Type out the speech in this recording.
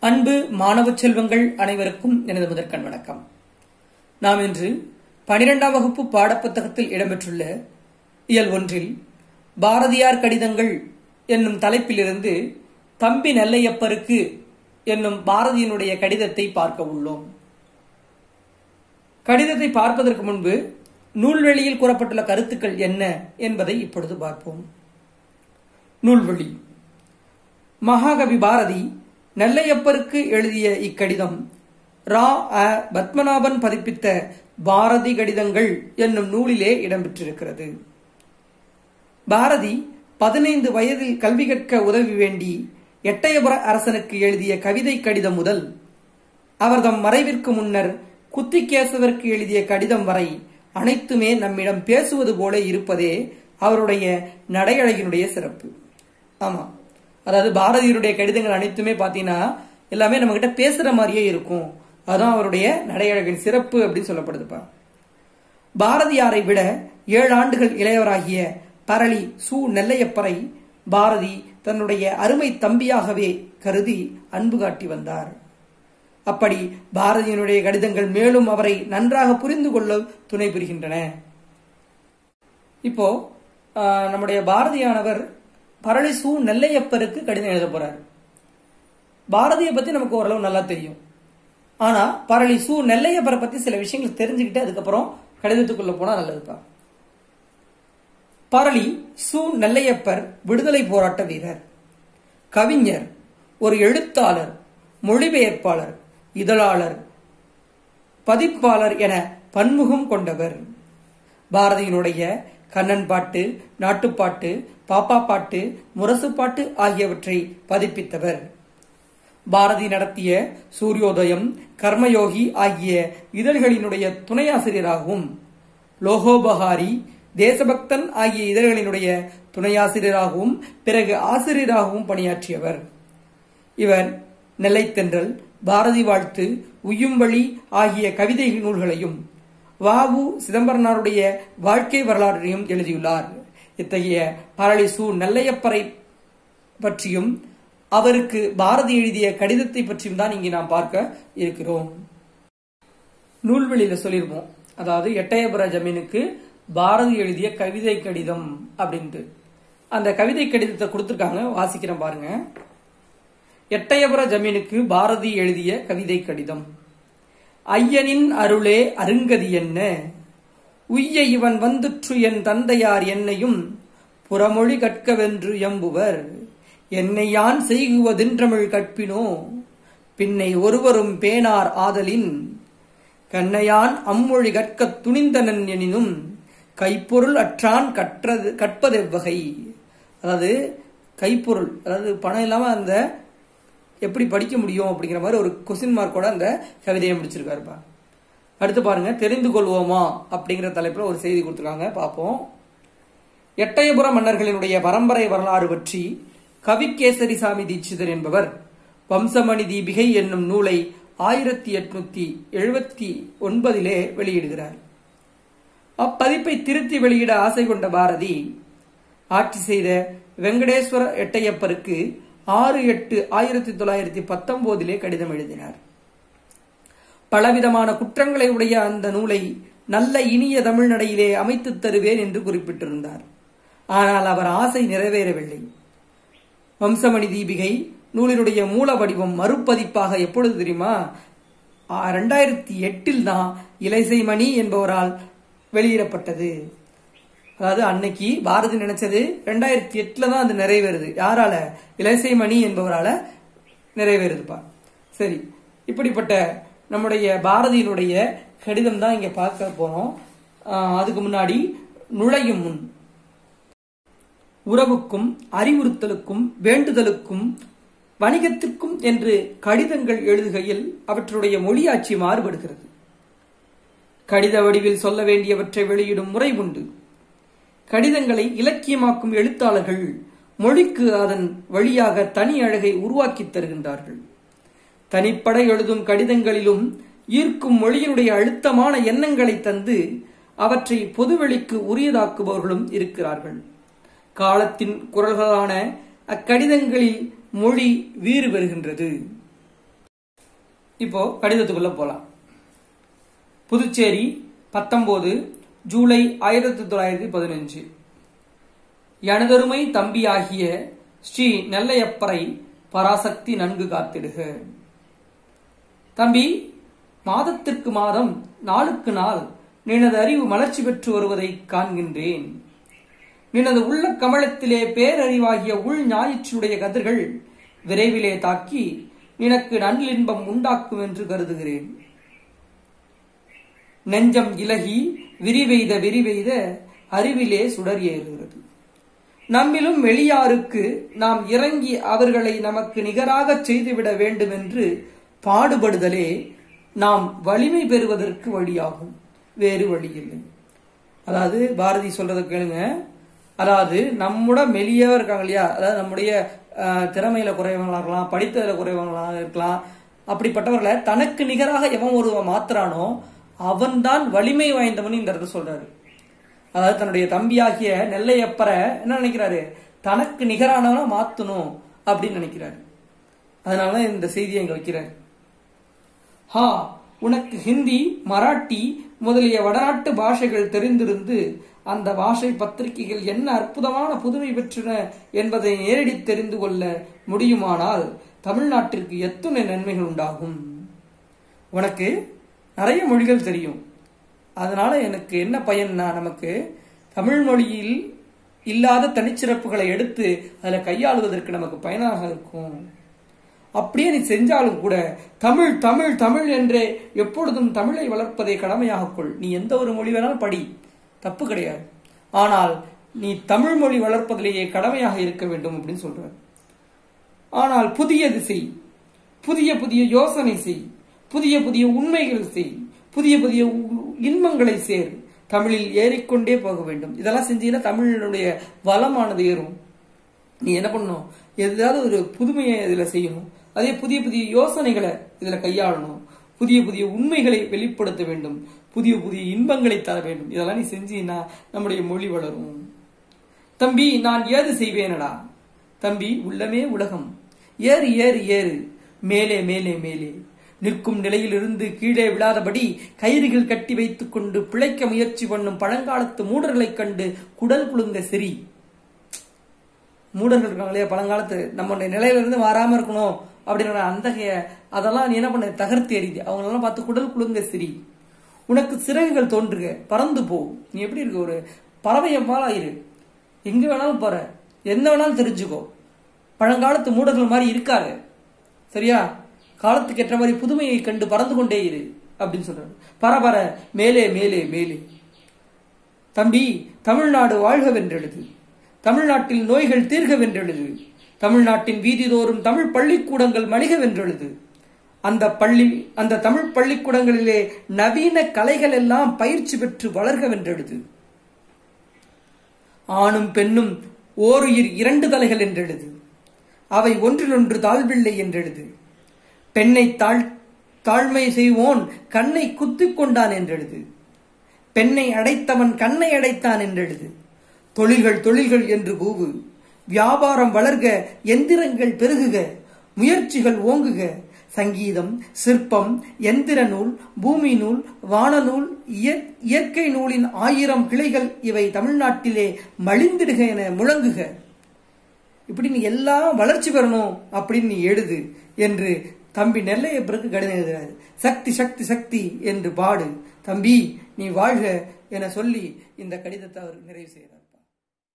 அன்பு மாணவ செல்வங்கள் அனைவருக்கும் எனது முதற்கண் வணக்கம் நாம் இன்று பனிரெண்டாம் வகுப்பு பாடப்புத்தகத்தில் இடம்பெற்றுள்ள இயல் ஒன்றில் பாரதியார் கடிதங்கள் என்னும் தலைப்பிலிருந்து தம்பி நெல்லையப்பருக்கு என்னும் பாரதியினுடைய கடிதத்தை பார்க்க உள்ளோம் கடிதத்தை பார்ப்பதற்கு முன்பு நூல்வெளியில் கூறப்பட்டுள்ள கருத்துக்கள் என்ன என்பதை இப்பொழுது பார்ப்போம் நூல்வெளி மகாகவி பாரதி நெல்லையப்பருக்கு எழுதிய இக்கடிதம் ரா அ பத்மநாபன் பதிப்பித்த பாரதி கடிதங்கள் என்னும் நூலிலே இடம்பெற்றிருக்கிறது பாரதி பதினைந்து வயதில் கல்வி கற்க உதவி வேண்டி எட்டயபுர அரசனுக்கு எழுதிய கவிதை கடிதம் முதல் அவர்தம் மறைவிற்கு முன்னர் குத்திகேசவருக்கு எழுதிய கடிதம் வரை அனைத்துமே நம்மிடம் பேசுவது போல இருப்பதே அவருடைய நடையழகினுடைய சிறப்பு ஆமா அதாவது பாரதியருடைய கடிதங்கள் அனைத்துமே பாத்தீங்கன்னா எல்லாமே நம்ம கிட்ட பேசுற மாதிரியே இருக்கும் அதான் அவருடைய நடையழகின் சிறப்பு அப்படின்னு சொல்லப்படுதுப்பா பாரதியாரை விட ஏழு ஆண்டுகள் இளையவராகிய பரளி சு நெல்லையப்பரை பாரதி தன்னுடைய அருமை தம்பியாகவே கருதி அன்பு காட்டி வந்தார் அப்படி பாரதியினுடைய கடிதங்கள் மேலும் அவரை நன்றாக புரிந்து கொள்ள துணை புரிகின்றன இப்போ ஆஹ், நம்முடைய பாரதியானவர் பரளி சு நெல்லையப்பருக்கு கடிதம் எழுத போறார் பாரதியை பத்தி நமக்கு ஓரளவு நல்லா தெரியும் ஆனா பரளி சு நெல்லையப்பரை பத்தி சில விஷயங்கள் தெரிஞ்சுக்கிட்டு அதுக்கப்புறம் கடிதத்துக்குள்ள போனா நல்லதுப்பா பரளி சு நெல்லையப்பர் விடுதலை போராட்ட வீரர் கவிஞர் ஒரு எழுத்தாளர் மொழிபெயர்ப்பாளர் இதழாளர் பதிப்பாளர் என பன்முகம் கொண்டவர் பாரதியினுடைய கண்ணன் பாட்டு நாட்டுப்பாட்டு பாப்பா பாட்டு முரசு பாட்டு ஆகியவற்றை பதிப்பித்தவர் பாரதி நடத்திய சூரியோதயம் கர்மயோகி ஆகிய இதழ்களினுடைய துணையாசிரியராகவும் லோகோபகாரி தேசபக்தன் ஆகிய இதழ்களினுடைய துணையாசிரியராகவும் பிறகு ஆசிரியராகவும் பணியாற்றியவர் இவர் நெல்லைத்தென்றல் பாரதி வாழ்த்து உய்யும்பழி ஆகிய கவிதை நூல்களையும் வாவு சிதம்பரனாருடைய வாழ்க்கை வரலாற்றையும் எழுதியுள்ளார் இத்தகைய பரளி சு நெல்லையப்பரை பற்றியும் அவருக்கு பாரதி எழுதிய கடிதத்தை பற்றியும் தான் இங்கே நாம் பார்க்க இருக்கிறோம் நூல்வெளியில சொல்லியிருப்போம் அதாவது எட்டயபுர ஜமீனுக்கு பாரதி எழுதிய கவிதை கடிதம் அப்படின்ட்டு அந்த கவிதை கடிதத்தை கொடுத்துருக்காங்க வாசிக்கிறேன் பாருங்க எட்டயபுர ஜமீனுக்கு பாரதி எழுதிய கவிதை கடிதம் ஐயனின் அருளே அருங்கதி என்ன உய்ய இவன் வந்துற்று என் தந்தையார் என்னையும் புறமொழி கற்கவென்று எம்புவர் என்னை யான் செய்குவதென்றமிழ் கற்பினோ பின்னை ஒருவரும் பேனார் ஆதலின் கண்ணையான் அம்மொழி கற்கத் துணிந்தனன் எனினும் கைப்பொருள் அற்றான் கற்றது கற்பதெவ்வகை அதாவது கைப்பொருள் அதாவது பணம் இல்லாம அந்த எப்படி படிக்க முடியும் அப்படிங்கிற மாதிரி ஒரு கொஸ்டின் மார்க்கோட அந்த கவிதையை முடிச்சிருக்காருப்பா அடுத்து பாருங்க தெரிந்து கொள்வோமா அப்படிங்கிற தலைப்புல ஒரு செய்தி கொடுத்துருக்காங்க பார்ப்போம் எட்டயபுர மன்னர்களினுடைய பரம்பரை வரலாறு பற்றி கவிகேசரி சாமி தீட்சிதர் என்பவர் வம்சமணி தீபிகை என்னும் நூலை ஆயிரத்தி எட்நூத்தி எழுபத்தி ஒன்பதிலே வெளியிடுகிறார் அப்பதிப்பை திருத்தி வெளியிட ஆசை கொண்ட பாரதி ஆட்சி செய்த வெங்கடேஸ்வர எட்டையப்பருக்கு ஆறு எட்டு ஆயிரத்தி தொள்ளாயிரத்தி பத்தொன்பதிலே கடிதம் எழுதினார் பலவிதமான குற்றங்களை உடைய அந்த நூலை நல்ல இனிய தமிழ்நடையிலே அமைத்துத் தருவேன் என்று குறிப்பிட்டிருந்தார் ஆனால் அவர் ஆசை நிறைவேறவில்லை வம்சமணி தீபிகை நூலினுடைய மூல வடிவம் மறுபதிப்பாக எப்பொழுது தெரியுமா ரெண்டாயிரத்தி எட்டில் தான் இலைசைமணி என்பவரால் வெளியிடப்பட்டது அதாவது அன்னைக்கு பாரதி நினைச்சது ரெண்டாயிரத்தி எட்டுல தான் அது நிறைவேறுது யாரால இலசைமணி என்பவரால நிறைவேறுதுப்பா சரி இப்படிப்பட்ட நம்முடைய பாரதியினுடைய கடிதம் தான் இங்க பார்க்க போறோம் ஆஹ் அதுக்கு முன்னாடி நுழையும் முன் உறவுக்கும் அறிவுறுத்தலுக்கும் வேண்டுதலுக்கும் வணிகத்திற்கும் என்று கடிதங்கள் எழுதுகையில் அவற்றுடைய மொழியாட்சி மாறுபடுகிறது கடித வடிவில் சொல்ல வேண்டியவற்றை வெளியிடும் முறை உண்டு கடிதங்களை இலக்கியமாக்கும் எழுத்தாளர்கள் மொழிக்கு அதன் வழியாக தனி அழகை உருவாக்கித் தருகின்றார்கள் தனிப்பட எழுதும் கடிதங்களிலும் ஈர்க்கும் மொழியினுடைய அழுத்தமான எண்ணங்களை தந்து அவற்றை பொதுவெளிக்கு உரியதாக்குபவர்களும் இருக்கிறார்கள் காலத்தின் குரல்களான அக்கடிதங்களில் மொழி வீறு பெறுகின்றது இப்போ கடிதத்துக்குள்ள போலாம் புதுச்சேரி பத்தொன்பது ஜூலை ஆயிரத்தி தொள்ளாயிரத்தி பதினஞ்சு எனதருமை தம்பியாகிய ஸ்ரீ நெல்லையப்பரை பராசக்தி நன்கு காத்திடுக தம்பி மாதத்திற்கு மாதம் நாளுக்கு நாள் நினது அறிவு மலர்ச்சி பெற்று வருவதை காண்கின்றேன் நினது உள்ள கமலத்திலே பேரறிவாகிய உள் ஞாயிற்றுடைய கதிர்கள் விரைவிலே தாக்கி நினக்கு நன்னின்பம் உண்டாக்கும் என்று கருதுகிறேன் நெஞ்சம் இலகி விரிவெய்த விரிவெய்த அறிவிலே சுடர் ஏறுகிறது நம்மிலும் வெளியாருக்கு நாம் இறங்கி அவர்களை நமக்கு நிகராகச் செய்துவிட வேண்டும் என்று பாடுபடுதலே நாம் வலிமை பெறுவதற்கு வழியாகும் வேறு வழி இல்லை அதாவது பாரதி சொல்றத கேளுங்க அதாவது நம்முட மெலியவர் இருக்காங்க இல்லையா அதாவது நம்முடைய அஹ், திறமையில குறைவங்களா இருக்கலாம் படித்ததுல குறைவங்களா இருக்கலாம் அப்படிப்பட்டவர்களை தனக்கு நிகராக எவன் ஒருவன் மாத்துறானோ அவன்தான் வலிமை வாய்ந்தவன் இந்த இடத்துல சொல்றாரு அதாவது தன்னுடைய தம்பியாகிய நெல்லையப்பரை என்ன நினைக்கிறாரு தனக்கு நிகரானவனா மாத்தணும் அப்படின்னு நினைக்கிறாரு அதனாலதான் இந்த செய்தியை இங்க வைக்கிறாரு ஹா உனக்கு ஹிந்தி மராட்டி முதலிய வடநாட்டு பாஷைகள் தெரிந்திருந்து அந்த பாஷை பத்திரிகைகள் என்ன அற்புதமான புதுமை பெற்றன என்பதை நேரடி தெரிந்து கொள்ள முடியுமானால் தமிழ்நாட்டிற்கு எத்துணை நன்மைகள் உண்டாகும் உனக்கு நிறைய மொழிகள் தெரியும் அதனால எனக்கு என்ன பயன்னா நமக்கு தமிழ் மொழியில் இல்லாத தனிச்சிறப்புகளை எடுத்து அதுல கையாளுவதற்கு நமக்கு பயனாக இருக்கும் அப்படியே நீ செஞ்சாலும் கூட தமிழ் தமிழ் தமிழ் என்றே எப்பொழுதும் தமிழை வளர்ப்பதை கடமையாக கொள் நீ எந்த ஒரு மொழி வேணாலும் படி தப்பு கிடையாது ஆனால் நீ தமிழ் மொழி வளர்ப்பதிலேயே கடமையாக இருக்க வேண்டும் அப்படின்னு சொல்றார் ஆனால் புதியது செய் புதிய புதிய யோசனை செய் புதிய புதிய உண்மைகள் செய் புதிய புதிய உ- இன்பங்களை சேர் தமிழில் ஏறிக்கொண்டே போக வேண்டும் இதெல்லாம் செஞ்சீங்கன்னா தமிழினுடைய வளமானது ஏறும் நீ என்ன பண்ணணும் எதாவது ஒரு புதுமையை இதுல செய்யணும் அதே புதிய புதிய யோசனைகளை இதுல கையாளணும் புதிய புதிய உண்மைகளை வெளிப்படுத்த வேண்டும் புதிய புதிய இன்பங்களை தர வேண்டும் இதெல்லாம் நீ செஞ்சீன்னா நம்முடைய மொழி வளரும் தம்பி நான் ஏது செய்வேனடா தம்பி உள்ளமே உலகம் ஏறு ஏறு ஏறு மேலே மேலே மேலே நிற்கும் நிலையிலிருந்து கீழே விழாதபடி கயிறுகள் கட்டி வைத்துக் கொண்டு பிழைக்க முயற்சி பண்ணும் பழங்காலத்து மூடர்களைக் கண்டு குடல் குலுங்க சிரி மூடர்கள் இருக்காங்க இல்லையா பழங்காலத்து நம்மளுடைய நிலையில இருந்து வராம இருக்கணும் அப்படின்ற அந்த அதெல்லாம் நீ என்ன பண்ண தகர்த்து எறிது அவங்களெல்லாம் பார்த்து குடல் குலுங்க சிரி உனக்கு சிறகுகள் தோன்றுக பறந்து போ நீ எப்படி இருக்க ஒரு பறவையை போல இரு எங்க வேணாலும் போற என்ன வேணாலும் தெரிஞ்சுக்கோ பழங்காலத்து மூடர்கள் மாதிரி இருக்காது சரியா காலத்துக்கு ஏற்ற மாதிரி புதுமையை கண்டு பறந்து கொண்டே இரு அப்படின்னு சொல்றாரு பர பர மேலே மேலே மேலே தம்பி தமிழ்நாடு வாழ்க வென்றெழுது தமிழ்நாட்டில் நோய்கள் தீர்க வென்றெழுது தமிழ்நாட்டின் வீதிதோறும் தமிழ் பள்ளிக்கூடங்கள் மணிக வென்றெழுது அந்த பள்ளி அந்த தமிழ் பள்ளிக்கூடங்களிலே நவீன கலைகள் எல்லாம் பயிற்சி பெற்று வளர்க வென்றெழுது ஆணும் பெண்ணும் ஓருயிர் இரண்டு தலைகள் என்றெழுது அவை ஒன்றிலொன்று தாழ்வில்லை என்றெழுது பெண்ணை தாழ் தாழ்மை செய்வோன் கண்ணை குத்திக் கொண்டான் என்றெழுது பெண்ணை அடைத்தவன் கண்ணை அடைத்தான் என்றெழுது தொழில்கள் தொழில்கள் என்று கூவு வியாபாரம் வளர்க எந்திரங்கள் பெருகுக முயற்சிகள் ஓங்குக சங்கீதம் சிற்பம் எந்திர நூல் பூமி நூல் வானநூல் இய- இயற்கை நூலின் ஆயிரம் கிளைகள் இவை தமிழ்நாட்டிலே மலிந்திடுக என முழங்குக இப்படி நீ எல்லாம் வளர்ச்சி பெறணும் அப்படின்னு நீ எழுது என்று தம்பி நெல்லையப்பருக்கு கடிதம் எழுதுறாரு சக்தி சக்தி சக்தி என்று பாடு தம்பி நீ வாழ்க என சொல்லி இந்த கடிதத்தை அவர் நிறைவு செய்கிறார்